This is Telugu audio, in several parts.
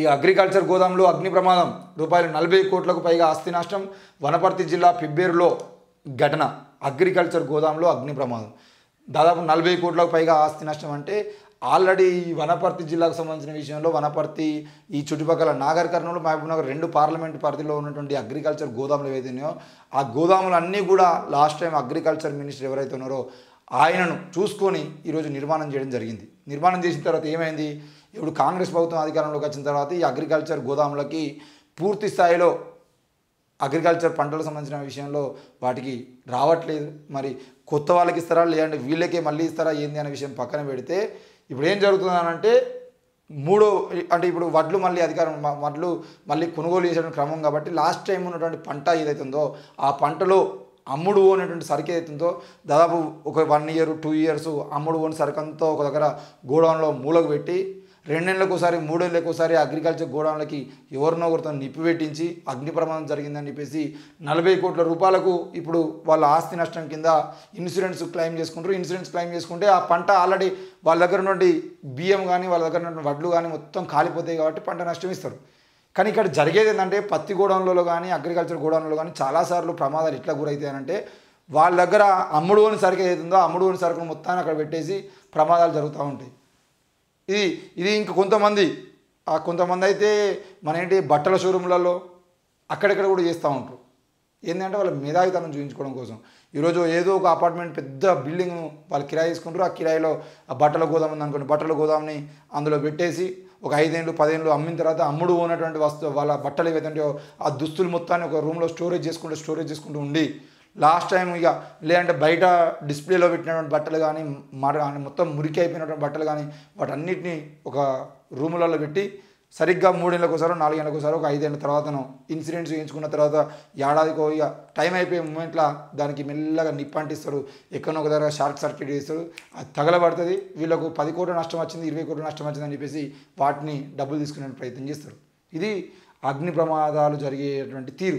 ఈ అగ్రికల్చర్ గోదాంలో అగ్ని ప్రమాదం రూపాయలు నలభై కోట్లకు పైగా ఆస్తి నష్టం వనపర్తి జిల్లా పిబ్బేరులో ఘటన అగ్రికల్చర్ గోదాంలో అగ్ని ప్రమాదం దాదాపు నలభై కోట్లకు పైగా ఆస్తి నష్టం అంటే ఆల్రెడీ ఈ వనపర్తి జిల్లాకు సంబంధించిన విషయంలో వనపర్తి ఈ చుట్టుపక్కల నాగర్ కర్నూలు మహబూబ్నగర్ రెండు పార్లమెంట్ పరిధిలో ఉన్నటువంటి అగ్రికల్చర్ గోదాములు ఏవైతే ఉన్నాయో ఆ గోదాములు అన్నీ కూడా లాస్ట్ టైం అగ్రికల్చర్ మినిస్టర్ ఎవరైతే ఉన్నారో ఆయనను చూసుకొని ఈరోజు నిర్మాణం చేయడం జరిగింది నిర్మాణం చేసిన తర్వాత ఏమైంది ఇప్పుడు కాంగ్రెస్ ప్రభుత్వం అధికారంలోకి వచ్చిన తర్వాత ఈ అగ్రికల్చర్ గోదాములకి పూర్తి స్థాయిలో అగ్రికల్చర్ పంటలకు సంబంధించిన విషయంలో వాటికి రావట్లేదు మరి కొత్త వాళ్ళకి ఇస్తారా లేదంటే వీళ్ళకే మళ్ళీ ఇస్తారా ఏంది అనే విషయం పక్కన పెడితే ఇప్పుడు ఏం జరుగుతుందనంటే మూడో అంటే ఇప్పుడు వడ్లు మళ్ళీ అధికారం మ- వడ్లు మళ్ళీ కొనుగోలు చేసే క్రమం కాబట్టి లాస్ట్ టైం ఉన్నటువంటి పంట ఏదైతే ఉందో ఆ పంటలో అమ్ముడు అనేటువంటి సరుకు ఏదైతే ఉందో దాదాపు ఒక వన్ ఇయర్ టూ ఇయర్స్ అమ్ముడు ఓని సరుకంతా ఒక దగ్గర గోడౌన్లో మూలకు పెట్టి రెండేళ్ళకు ఒకసారి మూడేళ్ళకు ఒకసారి అగ్రికల్చర్ గోడౌన్లకి ఎవరినో ఒకరితో నిప్పి పెట్టించి అగ్ని ప్రమాదం జరిగిందని చెప్పేసి నలభై కోట్ల రూపాయలకు ఇప్పుడు వాళ్ళ ఆస్తి నష్టం కింద ఇన్సూరెన్స్ క్లెయిమ్ చేసుకుంటారు ఇన్సూరెన్స్ క్లెయిమ్ చేసుకుంటే ఆ పంట ఆల్రెడీ వాళ్ళ దగ్గర నుండి బియ్యం కానీ వాళ్ళ దగ్గర నుండి వడ్లు కానీ మొత్తం కాలిపోతాయి కాబట్టి పంట నష్టం ఇస్తారు కానీ ఇక్కడ జరిగేది ఏంటంటే పత్తి గోడౌన్లలో కానీ అగ్రికల్చర్ గోడౌన్లలో కానీ చాలాసార్లు ప్రమాదాలు ఎట్లా గురవుతాయనంటే వాళ్ళ దగ్గర అమ్ముడు అని సరుకు ఏదైతుందో అమ్ముడు అని సరుకును మొత్తాన్ని అక్కడ పెట్టేసి ప్రమాదాలు జరుగుతూ ఉంటాయి ఇది ఇది ఇంక కొంతమంది ఆ కొంతమంది అయితే మన ఏంటి బట్టల షోరూమ్లలో అక్కడక్కడ కూడా చేస్తూ ఉంటారు ఏంటంటే వాళ్ళ మేధావితనం చూపించుకోవడం కోసం ఈరోజు ఏదో ఒక అపార్ట్మెంట్ పెద్ద బిల్డింగ్ వాళ్ళు కిరాయి తీసుకుంటారు ఆ కిరాయిలో ఆ బట్టల గోదాం ఉంది అనుకోండి బట్టల గోదాంని అందులో పెట్టేసి ఒక ఐదేళ్ళు పదేళ్ళు అమ్మిన తర్వాత అమ్ముడు ఉన్నటువంటి వస్తువు వాళ్ళ బట్టలు ఏవైతే ఉంటాయో ఆ దుస్తులు మొత్తాన్ని ఒక రూమ్లో స్టోరేజ్ చేసుకుంటూ స్టోరేజ్ చేసుకుంటూ ఉండి లాస్ట్ టైం ఇక లేదంటే బయట డిస్ప్లేలో పెట్టినటువంటి బట్టలు కానీ మర మొత్తం మురికి అయిపోయినటువంటి బట్టలు కానీ వాటన్నిటిని ఒక రూములలో పెట్టి సరిగ్గా మూడేళ్ళకి ఒకసారి నాలుగేళ్ళకి ఒకసారి ఒక ఐదేళ్ళ తర్వాతను ఇన్సూరెన్స్ చేయించుకున్న తర్వాత ఏడాదికో ఇక టైం అయిపోయే మూమెంట్లో దానికి మెల్లగా నిప్పు అంటిస్తారు ఎక్కడో ఒక దగ్గర షార్ట్ సర్క్యూట్ చేస్తారు అది తగలబడుతుంది వీళ్ళకు పది కోట్ల నష్టం వచ్చింది ఇరవై కోట్ల నష్టం వచ్చింది అని చెప్పేసి వాటిని డబ్బులు తీసుకునే ప్రయత్నం చేస్తారు ఇది అగ్ని ప్రమాదాలు జరిగేటువంటి తీరు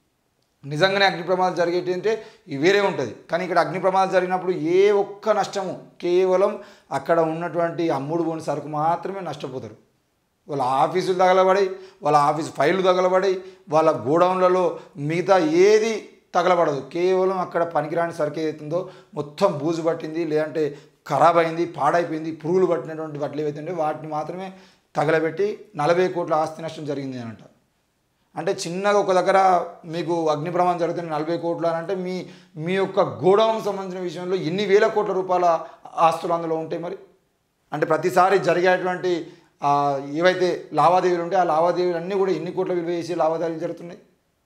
నిజంగానే అగ్ని ప్రమాదాలు జరిగేటి అంటే ఇవి వేరే ఉంటుంది కానీ ఇక్కడ అగ్ని ప్రమాదాలు జరిగినప్పుడు ఏ ఒక్క నష్టము కేవలం అక్కడ ఉన్నటువంటి అమ్ముడు పోని సరుకు మాత్రమే నష్టపోతారు వాళ్ళ ఆఫీసులు తగలబడి వాళ్ళ ఆఫీస్ ఫైళ్ళు తగలబడి వాళ్ళ గోడౌన్లలో మిగతా ఏది తగలబడదు కేవలం అక్కడ పనికిరాని సరుకు ఏదైతుందో మొత్తం బూజు పట్టింది లేదంటే ఖరాబ్ అయింది పాడైపోయింది పురుగులు పట్టినటువంటి వాటిలో ఏవైతే ఉంటే వాటిని మాత్రమే తగలబెట్టి నలభై కోట్ల ఆస్తి నష్టం జరిగింది అని అంట అంటే చిన్నగా ఒక దగ్గర మీకు అగ్ని ప్రమాదం జరుగుతున్న నలభై కోట్లు అని అంటే మీ మీ యొక్క గోడౌన్ సంబంధించిన విషయంలో ఎన్ని వేల కోట్ల రూపాయల ఆస్తులు అందులో ఉంటాయి మరి అంటే ప్రతిసారి జరిగేటువంటి ఆ, ఏవైతే లావాదేవీలు ఉంటాయో ఆ లావాదేవీలు అన్నీ కూడా ఎన్ని కోట్ల విలువ చేసి లావాదేవీలు జరుగుతున్నాయి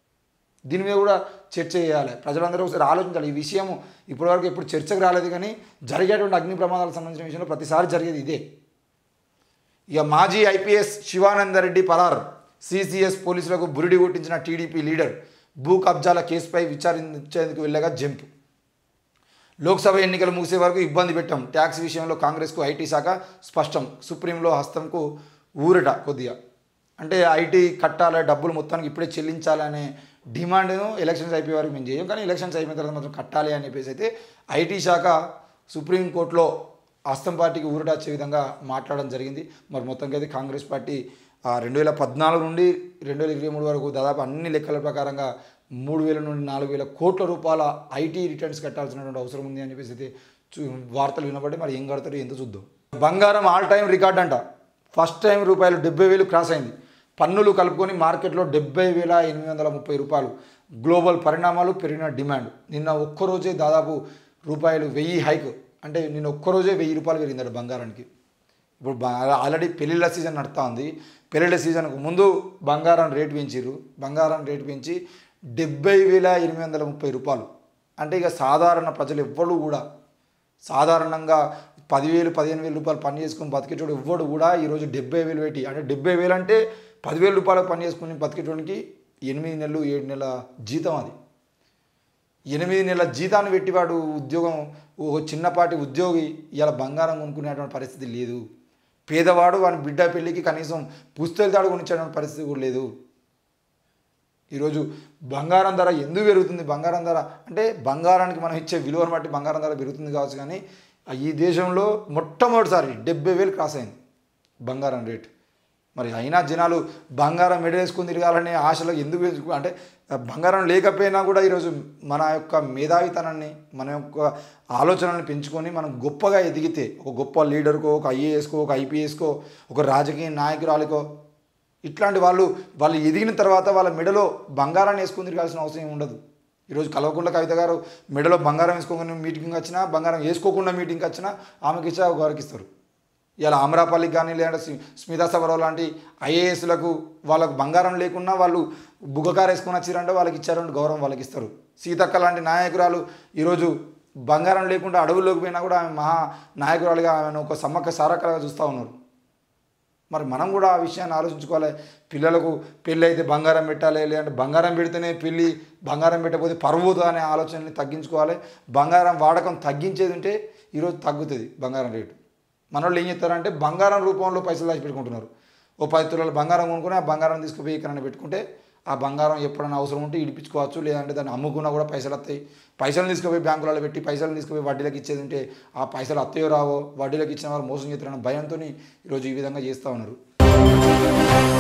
దీని మీద కూడా చర్చ చేయాలి ప్రజలందరూ ఒకసారి ఆలోచించాలి ఈ విషయం ఇప్పటివరకు ఎప్పుడు చర్చకు రాలేదు కానీ జరిగేటువంటి అగ్ని ప్రమాదాలకు సంబంధించిన విషయంలో ప్రతిసారి జరిగేది ఇదే ఇక మాజీ ఐపీఎస్ శివానందరెడ్డి పరార్ సిసిఎస్ పోలీసులకు బురిడి కొట్టించిన టీడీపీ లీడర్ భూ కబ్జాల కేసుపై విచారించేందుకు వెళ్ళగా జంప్ లోక్సభ ఎన్నికలు ముగిసే వరకు ఇబ్బంది పెట్టాం ట్యాక్స్ విషయంలో కాంగ్రెస్కు ఐటీ శాఖ స్పష్టం సుప్రీంలో హస్తంకు ఊరట కొద్దిగా అంటే ఐటీ కట్టాలి డబ్బులు మొత్తానికి ఇప్పుడే చెల్లించాలనే డిమాండ్ను ఎలక్షన్స్ అయిపోయే వరకు మేము చేయం కానీ ఎలక్షన్స్ అయిపోయిన తర్వాత మాత్రం కట్టాలి అని చెప్పేసి అయితే ఐటీ శాఖ సుప్రీంకోర్టులో హస్తం పార్టీకి ఊరట వచ్చే విధంగా మాట్లాడడం జరిగింది మరి మొత్తంగా అయితే కాంగ్రెస్ పార్టీ రెండు వేల పద్నాలుగు నుండి రెండు వేల ఇరవై మూడు వరకు దాదాపు అన్ని లెక్కల ప్రకారంగా మూడు వేల నుండి నాలుగు వేల కోట్ల రూపాయల ఐటీ రిటర్న్స్ కట్టాల్సినటువంటి అవసరం ఉంది అని చెప్పేసి అయితే చూ వార్తలు వినబడి మరి ఏం కడతారు ఎంత చూద్దాం బంగారం ఆల్ టైం రికార్డ్ అంట ఫస్ట్ టైం రూపాయలు డెబ్బై వేలు క్రాస్ అయింది పన్నులు కలుపుకొని మార్కెట్లో డెబ్బై వేల ఎనిమిది వందల ముప్పై రూపాయలు గ్లోబల్ పరిణామాలు పెరిగిన డిమాండ్ నిన్న ఒక్కరోజే దాదాపు రూపాయలు వెయ్యి హైక్ అంటే నిన్న ఒక్కరోజే వెయ్యి రూపాయలు పెరిగిందట బంగారానికి ఇప్పుడు బా- ఆల్రెడీ పెళ్ళిళ్ళ సీజన్ నడుస్తూ ఉంది పెళ్ళిళ్ళ సీజన్కు ముందు బంగారం రేటు పెంచిర్రు బంగారం రేటు పెంచి డెబ్బై వేల ఎనిమిది వందల ముప్పై రూపాయలు అంటే ఇక సాధారణ ప్రజలు ఎవ్వరు కూడా సాధారణంగా పదివేలు పదిహేను వేల రూపాయలు పని చేసుకుని బతికేటోడు ఎవ్వడు కూడా ఈరోజు డెబ్బై వేలు పెట్టి అంటే డెబ్బై వేలు అంటే పదివేల రూపాయలు పని చేసుకుని బతికేటోనికి ఎనిమిది నెలలు ఏడు నెలల జీతం అది ఎనిమిది నెలల జీతాన్ని పెట్టి వాడు ఉద్యోగం ఒక చిన్నపాటి ఉద్యోగి ఇలా బంగారం కొనుక్కునేటువంటి పరిస్థితి లేదు పేదవాడు వాని బిడ్డ పెళ్ళికి కనీసం పుస్తకాలు తాడు కొనిచ్చేటువంటి పరిస్థితి కూడా లేదు ఈరోజు బంగారం ధర ఎందుకు పెరుగుతుంది బంగారం ధర అంటే బంగారానికి మనం ఇచ్చే విలువను బట్టి బంగారం ధర పెరుగుతుంది కావచ్చు కానీ ఆ ఈ దేశంలో మొట్టమొదటిసారి డెబ్బై వేలు క్రాస్ అయింది బంగారం రేటు మరి అయినా జనాలు బంగారం మెడలేసుకుని తిరగాలనే ఆశలో ఎందుకు పెంచుకో అంటే బంగారం లేకపోయినా కూడా ఈరోజు మన యొక్క మేధావితనాన్ని మన యొక్క ఆలోచనల్ని పెంచుకొని మనం గొప్పగా ఎదిగితే ఒక గొప్ప లీడర్కో ఒక ఐఏఎస్కో ఒక ఐపీఎస్కో ఒక రాజకీయ నాయకురాలికో ఇట్లాంటి వాళ్ళు వాళ్ళు ఎదిగిన తర్వాత వాళ్ళ మెడలో బంగారాన్ని వేసుకుని తిరగాల్సిన అవసరం ఏమి ఉండదు ఈరోజు కలవకుండా కవిత గారు మెడలో బంగారం వేసుకోకుండా మీటింగ్ వచ్చినా బంగారం వేసుకోకుండా మీటింగ్కి వచ్చినా ఆమెకి ఇచ్చా వారికి ఇస్తారు ఇలా ఆమరాపల్లికి కానీ లేదంటే స్మి- స్మితా సబరావు లాంటి ఐఏఎస్లకు వాళ్ళకు బంగారం లేకున్నా వాళ్ళు బుగ్గకారు వేసుకొని వచ్చిరంటే వాళ్ళకి ఇచ్చారంటే గౌరవం వాళ్ళకి ఇస్తారు సీతక్క లాంటి నాయకురాలు ఈరోజు బంగారం లేకుండా అడవుల్లోకి పోయినా కూడా ఆమె మహా నాయకురాలుగా ఆమెను ఒక సమ్మక్క సారక్కలుగా చూస్తూ ఉన్నారు మరి మనం కూడా ఆ విషయాన్ని ఆలోచించుకోవాలి పిల్లలకు పెళ్ళి అయితే బంగారం పెట్టాలి లేదంటే బంగారం పెడితేనే పెళ్ళి బంగారం పెట్టకపోతే పరువుతో అనే ఆలోచనని తగ్గించుకోవాలి బంగారం వాడకం తగ్గించేది ఉంటే ఈరోజు తగ్గుతుంది బంగారం రేటు మన వాళ్ళు ఏం చేస్తారంటే బంగారం రూపంలో పైసలు దాచి పెట్టుకుంటున్నారు ఓ పది తులాల బంగారం కొనుక్కొని ఆ బంగారం తీసుకుపోయి ఎక్కడైనా పెట్టుకుంటే ఆ బంగారం ఎప్పుడైనా అవసరం ఉంటే ఇడిపించుకోవచ్చు లేదంటే దాన్ని అమ్ముకున్నా కూడా పైసలు వస్తాయి పైసలు తీసుకుపోయి బ్యాంకులలో పెట్టి పైసలు తీసుకుపోయి వడ్డీలకు ఇచ్చేది ఉంటే ఆ పైసలు వస్తాయో రావో వడ్డీలకు ఇచ్చిన వారు మోసం చేస్తారన్న భయంతో ఈరోజు ఈ విధంగా చేస్తూ ఉన్నారు